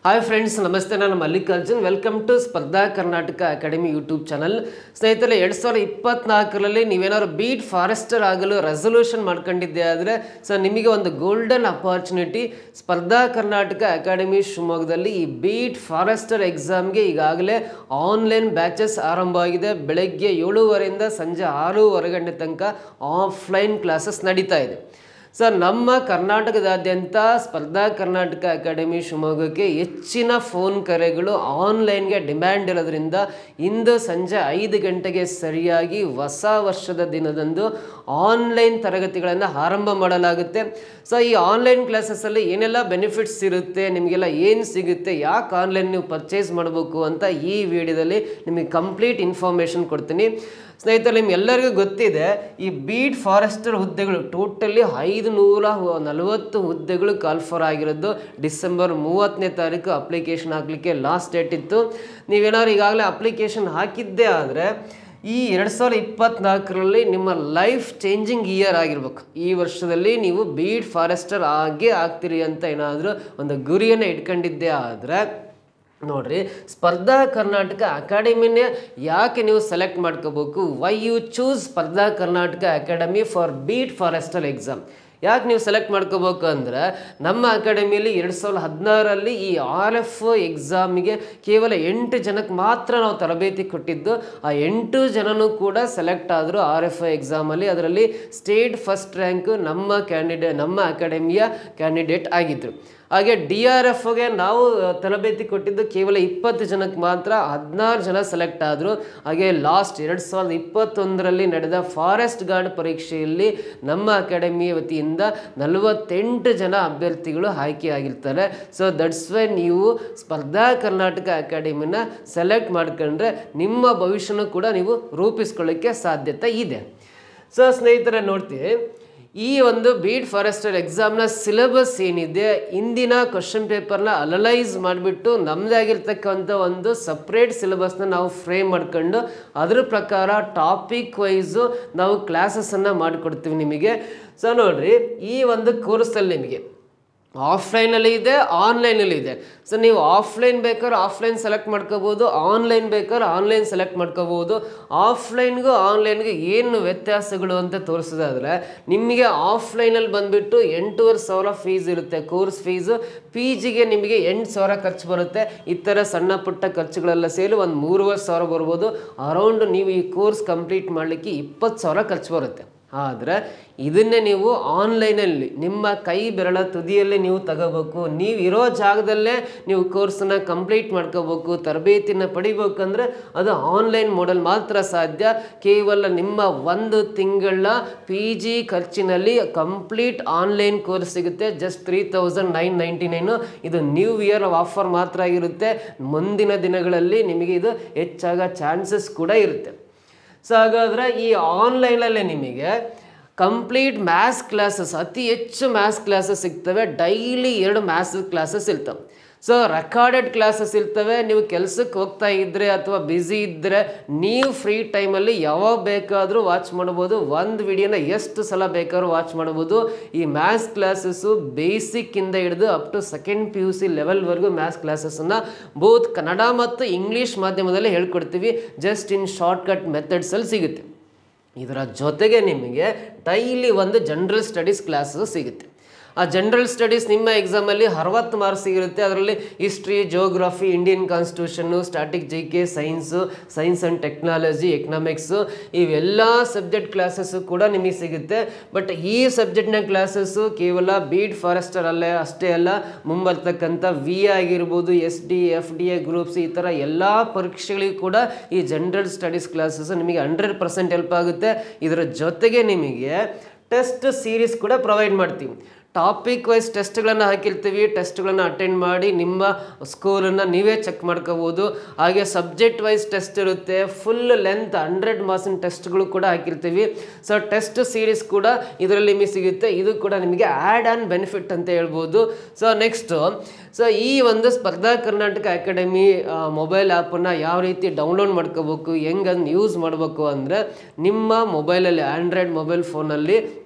hi friends ನಮಸ್ತೆ ನಾನು Mallikarjun welcome to ಸ್ಪರ್ಧಾ ಕರ್ನಾಟಕ ಅಕಾಡೆಮಿ ಯೂಟ್ಯೂಬ್ ಚಾನಲ್ ಸ್ನೇಹಿತರೆ ಎರಡು ಸಾವಿರದ ಇಪ್ಪತ್ನಾಲ್ಕರಲ್ಲಿ ನೀವೇನಾದ್ರು ಬೀಟ್ ಫಾರೆಸ್ಟರ್ ಆಗಲು ರೆಸೊಲ್ಯೂಷನ್ ಮಾಡ್ಕೊಂಡಿದ್ದೆ ಆದರೆ ಸೊ ನಿಮಗೆ ಒಂದು ಗೋಲ್ಡನ್ ಅಪಾರ್ಚುನಿಟಿ ಸ್ಪರ್ಧಾ ಕರ್ನಾಟಕ ಅಕಾಡೆಮಿ ಶಿವಮೊಗ್ಗದಲ್ಲಿ ಈ ಬೀಟ್ ಫಾರೆಸ್ಟರ್ ಎಕ್ಸಾಮ್ಗೆ ಈಗಾಗಲೇ ಆನ್ಲೈನ್ ಬ್ಯಾಚಸ್ ಆರಂಭ ಆಗಿದೆ ಬೆಳಗ್ಗೆ ಏಳುವರೆಯಿಂದ ಸಂಜೆ ಆರೂವರೆ ಗಂಟೆ ತನಕ ಆಫ್ಲೈನ್ ಕ್ಲಾಸಸ್ ನಡೀತಾ ಇದೆ ಸರ್ ನಮ್ಮ ಕರ್ನಾಟಕದಾದ್ಯಂತ ಸ್ಪರ್ಧಾ ಕರ್ನಾಟಕ ಅಕಾಡೆಮಿ ಶಿವಮೊಗ್ಗಕ್ಕೆ ಹೆಚ್ಚಿನ ಫೋನ್ ಕರೆಗಳು ಆನ್ಲೈನ್ಗೆ ಡಿಮ್ಯಾಂಡ್ ಇರೋದ್ರಿಂದ ಇಂದು ಸಂಜೆ ಐದು ಗಂಟೆಗೆ ಸರಿಯಾಗಿ ಹೊಸ ವರ್ಷದ ದಿನದಂದು ಆನ್ಲೈನ್ ತರಗತಿಗಳನ್ನು ಆರಂಭ ಮಾಡಲಾಗುತ್ತೆ ಸೊ ಈ ಆನ್ಲೈನ್ ಕ್ಲಾಸಸ್ಸಲ್ಲಿ ಏನೆಲ್ಲ ಬೆನಿಫಿಟ್ಸ್ ಇರುತ್ತೆ ನಿಮಗೆಲ್ಲ ಏನು ಸಿಗುತ್ತೆ ಯಾಕೆ ಆನ್ಲೈನ್ ನೀವು ಪರ್ಚೇಸ್ ಮಾಡಬೇಕು ಅಂತ ಈ ವಿಡಿಯೋದಲ್ಲಿ ನಿಮಗೆ ಕಂಪ್ಲೀಟ್ ಇನ್ಫಾರ್ಮೇಷನ್ ಕೊಡ್ತೀನಿ ಸ್ನೇಹಿತರೆ ನಿಮ್ಗೆಲ್ಲರಿಗೂ ಗೊತ್ತಿದೆ ಈ ಬೀಡ್ ಫಾರೆಸ್ಟರ್ ಹುದ್ದೆಗಳು ಟೋಟಲಿ ಐದು ನೂರ ನಲವತ್ತು ಹುದ್ದೆಗಳು ಕಾಲ್ಫರ್ ಆಗಿರೋದು ಡಿಸೆಂಬರ್ ಮೂವತ್ತನೇ ತಾರೀಕು ಅಪ್ಲಿಕೇಶನ್ ಹಾಕಲಿಕ್ಕೆ ಲಾಸ್ಟ್ ಡೇಟ್ ಇತ್ತು ನೀವೇನಾದ್ರು ಈಗಾಗಲೇ ಅಪ್ಲಿಕೇಶನ್ ಹಾಕಿದ್ದೇ ಆದರೆ ಈ ಎರಡು ಸಾವಿರದ ಇಪ್ಪತ್ನಾಲ್ಕರಲ್ಲಿ ನಿಮ್ಮ ಲೈಫ್ ಚೇಂಜಿಂಗ್ ಇಯರ್ ಆಗಿರ್ಬೇಕು ಈ ವರ್ಷದಲ್ಲಿ ನೀವು ಬೀಡ್ ಫಾರೆಸ್ಟರ್ ಆಗೇ ಆಗ್ತೀರಿ ಅಂತ ಏನಾದರೂ ಒಂದು ಗುರಿಯನ್ನು ಇಟ್ಕೊಂಡಿದ್ದೇ ಆದರೆ ನೋಡ್ರಿ ಸ್ಪರ್ಧಾ ಕರ್ನಾಟಕ ಅಕಾಡೆಮಿನೇ ಯಾಕೆ ನೀವು ಸೆಲೆಕ್ಟ್ ಮಾಡ್ಕೋಬೇಕು Y you choose Spardha Karnataka academy for beat forester exam ಯಾಕೆ ನೀವು ಸೆಲೆಕ್ಟ್ ಮಾಡ್ಕೋಬೇಕು ಅಂದ್ರೆ ನಮ್ಮ ಅಕಾಡೆಮಿಯಲ್ಲಿ ಎರಡು ಸಾವಿರದ ಹದಿನಾರರಲ್ಲಿ ಈ ಆರ್ ಎಫ್ ಎಕ್ಸಾಮಿಗೆ ಕೇವಲ ಎಂಟು ಜನಕ್ಕೆ ಮಾತ್ರ ನಾವು ತರಬೇತಿ ಕೊಟ್ಟಿದ್ದು ಆ ಎಂಟು ಜನನೂ ಕೂಡ ಸೆಲೆಕ್ಟ್ ಆದರು ಆರ್ ಎಫ್ ಎಕ್ಸಾಮಲ್ಲಿ ಅದರಲ್ಲಿ ಸ್ಟೇಟ್ ಫಸ್ಟ್ ರ್ಯಾಂಕ್ ನಮ್ಮ ಕ್ಯಾಂಡಿಡೇ ನಮ್ಮ ಅಕಾಡೆಮಿಯ ಕ್ಯಾಂಡಿಡೇಟ್ ಆಗಿದ್ದರು ಹಾಗೆ ಡಿ ಆರ್ ಎಫ್ಗೆ ನಾವು ತರಬೇತಿ ಕೊಟ್ಟಿದ್ದು ಕೇವಲ ಇಪ್ಪತ್ತು ಜನಕ್ಕೆ ಮಾತ್ರ ಹದಿನಾರು ಜನ ಸೆಲೆಕ್ಟ್ ಆದರು ಹಾಗೆ ಲಾಸ್ಟ್ ಎರಡು ಸಾವಿರದ ಇಪ್ಪತ್ತೊಂದರಲ್ಲಿ ನಡೆದ ಫಾರೆಸ್ಟ್ ಗಾರ್ಡ್ ಪರೀಕ್ಷೆಯಲ್ಲಿ ನಮ್ಮ ಅಕಾಡೆಮಿಯ ವತಿಯಿಂದ ನಲವತ್ತೆಂಟು ಜನ ಅಭ್ಯರ್ಥಿಗಳು ಆಯ್ಕೆಯಾಗಿರ್ತಾರೆ ಸೊ ದಟ್ಸ್ ವೈ ನೀವು ಸ್ಪರ್ಧಾ ಕರ್ನಾಟಕ ಅಕಾಡೆಮಿನ ಸೆಲೆಕ್ಟ್ ಮಾಡ್ಕೊಂಡ್ರೆ ನಿಮ್ಮ ಭವಿಷ್ಯನೂ ಕೂಡ ನೀವು ರೂಪಿಸ್ಕೊಳ್ಳೋಕ್ಕೆ ಸಾಧ್ಯತೆ ಇದೆ ಸೊ ಸ್ನೇಹಿತರೆ ನೋಡ್ತೀವಿ ಈ ಒಂದು ಬೀಡ್ ಫಾರೆಸ್ಟರ್ ಎಕ್ಸಾಮ್ನ ಸಿಲೆಬಸ್ ಏನಿದೆ ಇಂದಿನ ಕ್ವಶನ್ ಪೇಪರ್ನ ಅನಲೈಸ್ ಮಾಡಿಬಿಟ್ಟು ನಮ್ಮದೇ ಆಗಿರ್ತಕ್ಕಂಥ ಒಂದು ಸಪ್ರೇಟ್ ಸಿಲೆಬಸ್ನ ನಾವು ಫ್ರೇಮ್ ಮಾಡ್ಕೊಂಡು ಅದ್ರ ಪ್ರಕಾರ ಟಾಪಿಕ್ ವೈಸು ನಾವು ಕ್ಲಾಸಸನ್ನು ಮಾಡಿಕೊಡ್ತೀವಿ ನಿಮಗೆ ಸೊ ನೋಡಿರಿ ಈ ಒಂದು ಕೋರ್ಸಲ್ಲಿ ನಿಮಗೆ ಆಫ್ಲೈನಲ್ಲಿ ಇದೆ ಆನ್ಲೈನಲ್ಲಿ ಇದೆ ಸೊ ನೀವು ಆಫ್ಲೈನ್ ಬೇಕಾದ್ರೆ ಆಫ್ಲೈನ್ ಸೆಲೆಕ್ಟ್ ಮಾಡ್ಕೋಬೋದು ಆನ್ಲೈನ್ ಬೇಕಾದ್ರೆ ಆನ್ಲೈನ್ ಸೆಲೆಕ್ಟ್ ಮಾಡ್ಕೋಬೋದು ಆಫ್ಲೈನ್ಗೂ ಆನ್ಲೈನ್ಗೂ ಏನು ವ್ಯತ್ಯಾಸಗಳು ಅಂತ ತೋರಿಸೋದಾದ್ರೆ ನಿಮಗೆ ಆಫ್ಲೈನಲ್ಲಿ ಬಂದುಬಿಟ್ಟು ಎಂಟೂವರೆ ಸಾವಿರ ಫೀಸ್ ಇರುತ್ತೆ ಕೋರ್ಸ್ ಫೀಸು ಪಿ ಜಿಗೆ ನಿಮಗೆ ಎಂಟು ಸಾವಿರ ಖರ್ಚು ಬರುತ್ತೆ ಈ ಥರ ಸಣ್ಣ ಪುಟ್ಟ ಖರ್ಚುಗಳೆಲ್ಲ ಸೇರಿ ಒಂದು ಮೂರುವರೆ ಸಾವಿರ ಬರ್ಬೋದು ಅರೌಂಡ್ ನೀವು ಈ ಕೋರ್ಸ್ ಕಂಪ್ಲೀಟ್ ಮಾಡಲಿಕ್ಕೆ ಇಪ್ಪತ್ತು ಸಾವಿರ ಖರ್ಚು ಬರುತ್ತೆ ಆದರೆ ಇದನ್ನೇ ನೀವು ಆನ್ಲೈನಲ್ಲಿ ನಿಮ್ಮ ಕೈ ಬೆರಳ ತುದಿಯಲ್ಲಿ ನೀವು ತಗೋಬೇಕು ನೀವು ಇರೋ ಜಾಗದಲ್ಲೇ ನೀವು ಕೋರ್ಸನ್ನ ಕಂಪ್ಲೀಟ್ ಮಾಡ್ಕೋಬೇಕು ತರಬೇತಿನ ಪಡಿಬೇಕಂದ್ರೆ ಅದು ಆನ್ಲೈನ್ ಮೋಡಲ್ ಮಾತ್ರ ಸಾಧ್ಯ ಕೇವಲ ನಿಮ್ಮ ಒಂದು ತಿಂಗಳ ಪಿ ಜಿ ಖರ್ಚಿನಲ್ಲಿ ಕಂಪ್ಲೀಟ್ ಆನ್ಲೈನ್ ಕೋರ್ಸ್ ಸಿಗುತ್ತೆ just three thousand nine ninety nine ಇದು ನ್ಯೂ ಇಯರ್ ಆಫರ್ ಮಾತ್ರ ಆಗಿರುತ್ತೆ ಮುಂದಿನ ದಿನಗಳಲ್ಲಿ ನಿಮಗೆ ಇದು ಹೆಚ್ಚಾಗೋ ಚಾನ್ಸಸ್ ಕೂಡ ಇರುತ್ತೆ ಸೊ ಹಾಗಾದರೆ ಈ ಆನ್ಲೈನಲ್ಲೇ ನಿಮಗೆ ಕಂಪ್ಲೀಟ್ ಮ್ಯಾಥ್ಸ್ ಕ್ಲಾಸಸ್ ಅತಿ ಹೆಚ್ಚು ಮ್ಯಾಥ್ಸ್ ಕ್ಲಾಸಸ್ ಸಿಗ್ತವೆ ಡೈಲಿ ಎರಡು ಮ್ಯಾಥ್ಸ್ ಕ್ಲಾಸಸ್ ಇರ್ತವೆ ಸೊ ರೆಕಾರ್ಡೆಡ್ ಕ್ಲಾಸಸ್ ಇರ್ತವೆ ನೀವು ಕೆಲಸಕ್ಕೆ ಹೋಗ್ತಾ ಇದ್ದರೆ ಅಥವಾ ಬ್ಯುಸಿ ಇದ್ದರೆ ನೀವು ಫ್ರೀ ಟೈಮಲ್ಲಿ ಯಾವಾಗ ಬೇಕಾದರೂ ವಾಚ್ ಮಾಡ್ಬೋದು ಒಂದು ವಿಡಿಯೋನ ಎಷ್ಟು ಸಲ ಬೇಕಾದ್ರೂ ವಾಚ್ ಮಾಡ್ಬೋದು ಈ ಮ್ಯಾಥ್ಸ್ ಕ್ಲಾಸಸ್ಸು ಬೇಸಿಕ್ಕಿಂದ ಹಿಡಿದು up to second P U C ಲೆವೆಲ್ವರೆಗೂ ಮ್ಯಾಥ್ಸ್ ಕ್ಲಾಸಸ್ಸನ್ನು ಬೋತ್ ಕನ್ನಡ ಮತ್ತು ಇಂಗ್ಲೀಷ್ ಮಾಧ್ಯಮದಲ್ಲಿ ಹೇಳ್ಕೊಡ್ತೀವಿ ಜಸ್ಟ್ ಇನ್ ಶಾರ್ಟ್ಕಟ್ ಮೆಥಡ್ಸಲ್ಲಿ ಸಿಗುತ್ತೆ ಇದರ ಜೊತೆಗೆ ನಿಮಗೆ ಡೈಲಿ ಒಂದು ಜನರಲ್ ಸ್ಟಡೀಸ್ ಕ್ಲಾಸಸ್ ಸಿಗುತ್ತೆ ಆ ಜನರಲ್ ಸ್ಟಡೀಸ್ ನಿಮ್ಮ ಎಕ್ಸಾಮಲ್ಲಿ ಅರವತ್ತು ಮಾರ್ಕ್ಸ್ ಇರುತ್ತೆ ಅದರಲ್ಲಿ history geography Indian constitution static G K science science and technology economics ಇವೆಲ್ಲ ಸಬ್ಜೆಕ್ಟ್ ಕ್ಲಾಸಸ್ಸು ಕೂಡ ನಿಮಗೆ ಸಿಗುತ್ತೆ ಬಟ್ ಈ ಸಬ್ಜೆಕ್ಟ್ನ ಕ್ಲಾಸಸ್ಸು ಕೇವಲ ಬೀಡ್ ಫಾರೆಸ್ಟರ್ ಅಲ್ಲೇ ಅಷ್ಟೇ ಅಲ್ಲ ಮುಂಬರ್ತಕ್ಕಂಥ ವಿ ಆಗಿರ್ಬೋದು S D F D A groups ಈ ಥರ ಎಲ್ಲ ಪರೀಕ್ಷೆಗಳಿಗೂ ಕೂಡ ಈ ಜನರಲ್ ಸ್ಟಡೀಸ್ ಕ್ಲಾಸಸ್ ನಿಮಗೆ ಹಂಡ್ರೆಡ್ ಪರ್ಸೆಂಟ್ ಹೆಲ್ಪ್ ಆಗುತ್ತೆ ಇದರ ಜೊತೆಗೆ ನಿಮಗೆ ಟೆಸ್ಟ್ ಸೀರೀಸ್ ಕೂಡ ಪ್ರೊವೈಡ್ ಮಾಡ್ತೀವಿ ಟಾಪಿಕ್ ವೈಸ್ ಟೆಸ್ಟ್ಗಳನ್ನು ಹಾಕಿರ್ತೀವಿ ಟೆಸ್ಟ್ಗಳನ್ನು ಅಟೆಂಡ್ ಮಾಡಿ ನಿಮ್ಮ ಸ್ಕೋರನ್ನು ನೀವೇ ಚೆಕ್ ಮಾಡ್ಕೋಬೋದು ಹಾಗೆ ಸಬ್ಜೆಕ್ಟ್ ವೈಸ್ ಟೆಸ್ಟ್ ಇರುತ್ತೆ ಫುಲ್ ಲೆಂತ್ ಹಂಡ್ರೆಡ್ ಮಾರ್ಕ್ಸಿನ ಟೆಸ್ಟ್ಗಳು ಕೂಡ ಹಾಕಿರ್ತೀವಿ ಸೊ ಟೆಸ್ಟ್ ಸೀರೀಸ್ ಕೂಡ ಇದರಲ್ಲಿ ನಿಮಗೆ ಸಿಗುತ್ತೆ ಇದು ಕೂಡ ನಿಮಗೆ ಆ್ಯಡ್ ಆನ್ ಬೆನಿಫಿಟ್ ಅಂತ ಹೇಳ್ಬೋದು ಸೊ ನೆಕ್ಸ್ಟು ಸೊ ಈ ಒಂದು ಸ್ಪರ್ಧಾ ಕರ್ನಾಟಕ ಅಕಾಡೆಮಿ ಮೊಬೈಲ್ ಆ್ಯಪನ್ನು ಯಾವ ರೀತಿ ಡೌನ್ಲೋಡ್ ಮಾಡ್ಕೋಬೇಕು ಹೆಂಗೆ ಅದನ್ನ ಯೂಸ್ ಮಾಡಬೇಕು ಅಂದರೆ ನಿಮ್ಮ ಮೊಬೈಲಲ್ಲಿ ಆ್ಯಂಡ್ರಾಯ್ಡ್ ಮೊಬೈಲ್ ಫೋನಲ್ಲಿ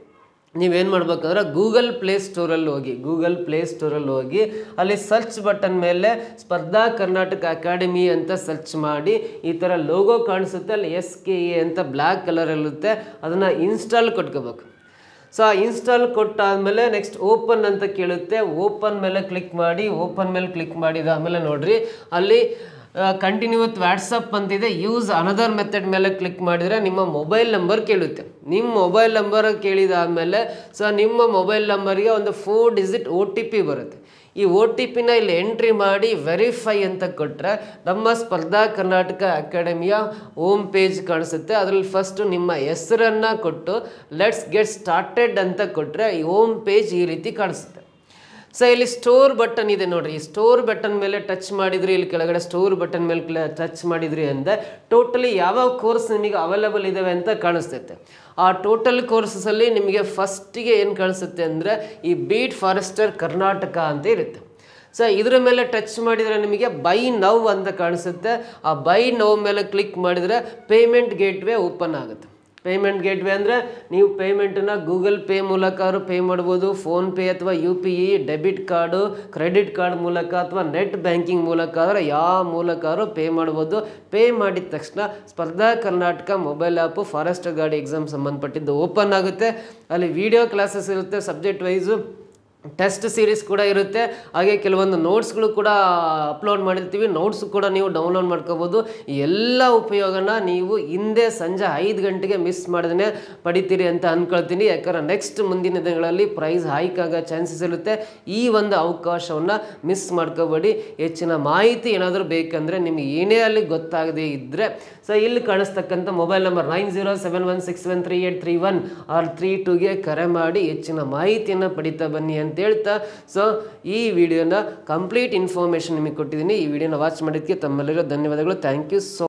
ನೀವೇನು ಮಾಡ್ಬೇಕಂದ್ರೆ ಗೂಗಲ್ ಪ್ಲೇ ಸ್ಟೋರಲ್ಲಿ ಹೋಗಿ ಗೂಗಲ್ ಪ್ಲೇ ಸ್ಟೋರಲ್ಲಿ ಹೋಗಿ ಅಲ್ಲಿ ಸರ್ಚ್ ಬಟನ್ ಮೇಲೆ ಸ್ಪರ್ಧಾ ಕರ್ನಾಟಕ ಅಕಾಡೆಮಿ ಅಂತ ಸರ್ಚ್ ಮಾಡಿ ಈ ಥರ ಲೋಗೋ ಕಾಣಿಸುತ್ತೆ ಅಲ್ಲಿ ಎಸ್ ಕೆ ಎ ಅಂತ ಬ್ಲ್ಯಾಕ್ ಕಲರಲ್ಲಿರುತ್ತೆ ಅದನ್ನು ಇನ್ಸ್ಟಾಲ್ ಕೊಟ್ಕೋಬೇಕು ಸೊ ಆ ಇನ್ಸ್ಟಾಲ್ ಕೊಟ್ಟಾದಮೇಲೆ ನೆಕ್ಸ್ಟ್ ಓಪನ್ ಅಂತ ಕೇಳುತ್ತೆ ಓಪನ್ ಮೇಲೆ ಕ್ಲಿಕ್ ಮಾಡಿ ಓಪನ್ ಮೇಲೆ ಕ್ಲಿಕ್ ಮಾಡಿದ ಆಮೇಲೆ ನೋಡ್ರಿ ಅಲ್ಲಿ ಕಂಟಿನ್ಯೂ ವಿತ್ ವ್ಯಾಟ್ಸಪ್ ಅಂತಿದೆ ಯೂಸ್ ಅನದರ್ ಮೆಥಡ್ ಮೇಲೆ ಕ್ಲಿಕ್ ಮಾಡಿದರೆ ನಿಮ್ಮ ಮೊಬೈಲ್ ನಂಬರ್ ಕೇಳುತ್ತೆ ನಿಮ್ಮ ಮೊಬೈಲ್ ನಂಬರ್ ಕೇಳಿದಾದಮೇಲೆ ಸೊ ನಿಮ್ಮ ಮೊಬೈಲ್ ನಂಬರ್ಗೆ ಒಂದು four digit O T P ಬರುತ್ತೆ ಈ ಒ ಟಿ ಪಿನ ಇಲ್ಲಿ ಎಂಟ್ರಿ ಮಾಡಿ ವೆರಿಫೈ ಅಂತ ಕೊಟ್ಟರೆ ನಮ್ಮ ಸ್ಪರ್ಧಾ ಕರ್ನಾಟಕ ಅಕಾಡೆಮಿಯ ಹೋಮ್ ಪೇಜ್ ಕಾಣಿಸುತ್ತೆ ಅದರಲ್ಲಿ ಫಸ್ಟು ನಿಮ್ಮ ಹೆಸರನ್ನು ಕೊಟ್ಟು ಲೆಟ್ಸ್ ಗೆಟ್ ಸ್ಟಾರ್ಟೆಡ್ ಅಂತ ಕೊಟ್ಟರೆ ಈ ಹೋಮ್ ಪೇಜ್ ಈ ರೀತಿ ಕಾಣಿಸುತ್ತೆ ಸೊ ಇಲ್ಲಿ ಸ್ಟೋರ್ ಬಟನ್ ಇದೆ ನೋಡ್ರಿ ಈ ಸ್ಟೋರ್ ಬಟನ್ ಮೇಲೆ ಟಚ್ ಮಾಡಿದ್ರಿ ಇಲ್ಲಿ ಕೆಳಗಡೆ ಸ್ಟೋರ್ ಬಟನ್ ಮೇಲೆ ಟಚ್ ಮಾಡಿದ್ರಿ ಅಂದರೆ ಟೋಟಲಿ ಯಾವ ಕೋರ್ಸ್ ನಿಮಗೆ ಅವೈಲಬಲ್ ಇದಾವೆ ಅಂತ ಕಾಣಿಸ್ತೈತೆ ಆ ಟೋಟಲ್ ಕೋರ್ಸಸಲ್ಲಿ ನಿಮಗೆ ಫಸ್ಟಿಗೆ ಏನು ಕಾಣಿಸುತ್ತೆ ಅಂದರೆ ಈ ಬೀಟ್ ಫಾರೆಸ್ಟರ್ ಕರ್ನಾಟಕ ಅಂತ ಇರುತ್ತೆ ಸೊ ಇದ್ರ ಮೇಲೆ ಟಚ್ ಮಾಡಿದರೆ ನಿಮಗೆ ಬೈ ನವ್ ಅಂತ ಕಾಣಿಸುತ್ತೆ ಆ ಬೈ ನವ್ ಮೇಲೆ ಕ್ಲಿಕ್ ಮಾಡಿದರೆ ಪೇಮೆಂಟ್ ಗೇಟ್ವೇ ಓಪನ್ ಆಗುತ್ತೆ ಪೇಮೆಂಟ್ ಗೇಟ್ವೇ ಅಂದರೆ ನೀವು ಪೇಮೆಂಟನ್ನು ಗೂಗಲ್ ಪೇ ಮೂಲಕ ಪೇ ಮಾಡ್ಬೋದು ಫೋನ್ಪೇ ಅಥವಾ U P I debit card credit card ಮೂಲಕ ಅಥವಾ ನೆಟ್ ಬ್ಯಾಂಕಿಂಗ್ ಮೂಲಕ ಆದರೆ ಯಾವ ಮೂಲಕಾದ್ರೂ ಪೇ ಮಾಡ್ಬೋದು ಪೇ ಮಾಡಿದ ತಕ್ಷಣ Spardha Karnataka mobile app forest guard exam ಸಂಬಂಧಪಟ್ಟಿದ್ದು ಓಪನ್ ಆಗುತ್ತೆ ಅಲ್ಲಿ ವಿಡಿಯೋ ಕ್ಲಾಸಸ್ ಇರುತ್ತೆ ಸಬ್ಜೆಕ್ಟ್ ವೈಸು ಟೆಸ್ಟ್ ಸೀರೀಸ್ ಕೂಡ ಇರುತ್ತೆ ಹಾಗೆ ಕೆಲವೊಂದು ನೋಟ್ಸ್ಗಳು ಕೂಡ ಅಪ್ಲೋಡ್ ಮಾಡಿರ್ತೀವಿ ನೋಟ್ಸ್ ಕೂಡ ನೀವು ಡೌನ್ಲೋಡ್ ಮಾಡ್ಕೋಬೋದು ಈ ಎಲ್ಲ ಉಪಯೋಗನ ನೀವು ಹಿಂದೆ ಸಂಜೆ ಐದು ಗಂಟೆಗೆ ಮಿಸ್ ಮಾಡದೇ ಪಡಿತೀರಿ ಅಂತ ಅಂದ್ಕೊಳ್ತೀನಿ ಯಾಕಂದ್ರೆ ನೆಕ್ಸ್ಟ್ ಮುಂದಿನ ದಿನಗಳಲ್ಲಿ ಪ್ರೈಸ್ ಹೈಕ್ ಆಗೋ ಚಾನ್ಸಸ್ ಇರುತ್ತೆ ಈ ಒಂದು ಅವಕಾಶವನ್ನು ಮಿಸ್ ಮಾಡ್ಕೋಬೇಡಿ ಹೆಚ್ಚಿನ ಮಾಹಿತಿ ಏನಾದರೂ ಬೇಕಂದರೆ ನಿಮಗೆ ಏನೇ ಅಲ್ಲಿ ಗೊತ್ತಾಗದೇ ಇದ್ದರೆ ಸೊ ಇಲ್ಲಿ ಕಾಣಿಸ್ತಕ್ಕಂಥ mobile number nine zero seven one six one three eight three one ಆರ್ ತ್ರೀ ಟೂಗೆ ಕರೆ ಮಾಡಿ ಹೆಚ್ಚಿನ ಮಾಹಿತಿಯನ್ನು ಪಡಿತಾ ಬನ್ನಿ ಅಂತ ಹೇಳ್ತಾ ಸೊ ಈ ವಿಡಿಯೋನ ಕಂಪ್ಲೀಟ್ ಇನ್ಫಾರ್ಮೇಷನ್ ನಿಮಗೆ ಕೊಟ್ಟಿದ್ದೀನಿ ಈ ವಿಡಿಯೋನ ವಾಚ್ ಮಾಡಿದ್ದಕ್ಕೆ ತಮ್ಮೆಲ್ಲರಿಗೂ ಧನ್ಯವಾದಗಳು ಥ್ಯಾಂಕ್ ಯು ಸೊ